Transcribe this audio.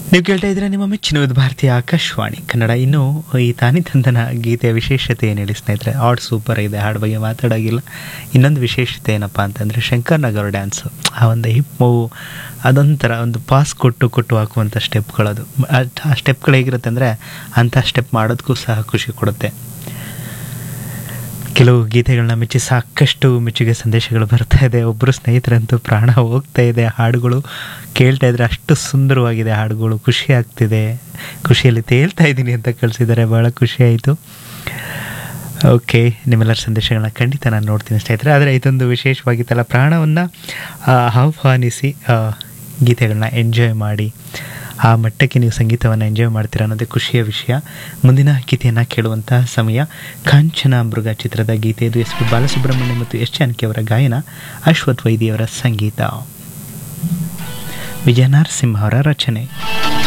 ನೀವು ಕೇಳ್ತಾ ಇದ್ರೆ ನಿಮ್ಮ ಮೆಚ್ಚಿನ ಭಾರತೀಯ ಆಕಾಶವಾಣಿ ಕನ್ನಡ ಇನ್ನು ಈ ತಾನಿ ತಂದನ ಗೀತೆಯ ವಿಶೇಷತೆ ಏನು ಹೇಳಿ ಸ್ನೇಹಿತರೆ ಹಾಡು ಸೂಪರ್ ಇದೆ ಹಾಡು ಬಗ್ಗೆ ಮಾತಾಡೋಗಿಲ್ಲ ಇನ್ನೊಂದು ವಿಶೇಷತೆ ಏನಪ್ಪ ಅಂತಂದರೆ ಶಂಕರ್ ನಗರ್ ಡ್ಯಾನ್ಸು ಆ ಒಂದು ಹಿಪ್ ಮೂವು ಅದೊಂಥರ ಒಂದು ಪಾಸ್ ಕೊಟ್ಟು ಕೊಟ್ಟು ಹಾಕುವಂಥ ಸ್ಟೆಪ್ಗಳದು ಆ ಸ್ಟೆಪ್ಗಳು ಹೇಗಿರುತ್ತೆ ಅಂದರೆ ಅಂಥ ಸ್ಟೆಪ್ ಮಾಡೋದಕ್ಕೂ ಸಹ ಖುಷಿ ಕೊಡುತ್ತೆ ಕೆಲವು ಗೀತೆಗಳನ್ನ ಮೆಚ್ಚಿ ಸಾಕಷ್ಟು ಮೆಚ್ಚುಗೆ ಸಂದೇಶಗಳು ಬರ್ತಾ ಇದೆ ಒಬ್ಬರು ಸ್ನೇಹಿತರಂತೂ ಪ್ರಾಣ ಹೋಗ್ತಾ ಇದೆ ಹಾಡುಗಳು ಕೇಳ್ತಾ ಇದ್ರೆ ಅಷ್ಟು ಸುಂದರವಾಗಿದೆ ಹಾಡುಗಳು ಖುಷಿ ಆಗ್ತಿದೆ ಖುಷಿಯಲ್ಲಿ ತೇಲ್ತಾ ಇದ್ದೀನಿ ಅಂತ ಕಳಿಸಿದ್ದಾರೆ ಭಾಳ ಖುಷಿ ಆಯಿತು ಓಕೆ ನಿಮ್ಮೆಲ್ಲರ ಸಂದೇಶಗಳನ್ನ ಖಂಡಿತ ನಾನು ನೋಡ್ತೀನಿ ಸ್ನೇಹಿತರೆ ಆದರೆ ಇದೊಂದು ವಿಶೇಷವಾಗಿತ್ತಲ್ಲ ಪ್ರಾಣವನ್ನು ಆಹ್ವಾನಿಸಿ ಆ, ಗೀತೆಗಳನ್ನ ಎಂಜಾಯ್ ಮಾಡಿ ಆ ಮಟ್ಟಕ್ಕೆ ನೀವು ಸಂಗೀತವನ್ನು ಎಂಜಾಯ್ ಮಾಡ್ತೀರಾ ಅನ್ನೋದೇ ಖುಷಿಯ ವಿಷಯ ಮುಂದಿನ ಗೀತೆಯನ್ನು ಕೇಳುವಂತಹ ಸಮಯ ಕಾಂಚನ ಮೃಗ ಚಿತ್ರದ ಗೀತೆ ಇದು ಎಸ್ ಪಿ ಬಾಲಸುಬ್ರಹ್ಮಣ್ಯ ಮತ್ತು ಎಸ್ ಜಾನಕಿ ಅವರ ಗಾಯನ ಅಶ್ವಥ್ ವೈದಿಯವರ ಸಂಗೀತ ವಿಜಯ ನರಸಿಂಹ ಅವರ ರಚನೆ